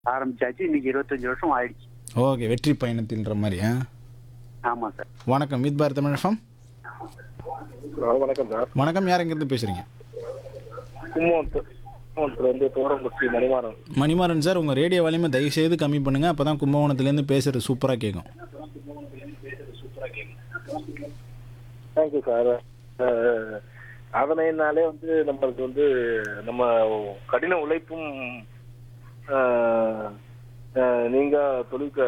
ஆரம்பிச்சாச்சு இன்னைக்கு இருபத்தஞ்சு வருஷம் ஆயிடுச்சு ஓகே வெற்றி பயணத்தின்ற மாதிரி ஆ ஆமா சார் வணக்கம் with Bharat Tamil FM. Hello வணக்கம் சார் வணக்கம் யார் எங்கேருந்து பேசுகிறீங்க கும்பகோணத்து கும்பகோணத்துல இருந்து தோரங்குச்சி மணிமாறன் மணிமாறன் சார் உங்கள் ரேடியோ வலிமை தயவு செய்து கம்மி பண்ணுங்கள் அப்போ தான் கும்பகோணத்துலேருந்து பேசுகிறது சூப்பராக கேட்கும் தேங்க்யூ சார் சாதனைனாலே வந்து நம்மளுக்கு வந்து நம்ம கடின உழைப்பும் அஹ், அஹ், நீங்க தொழில்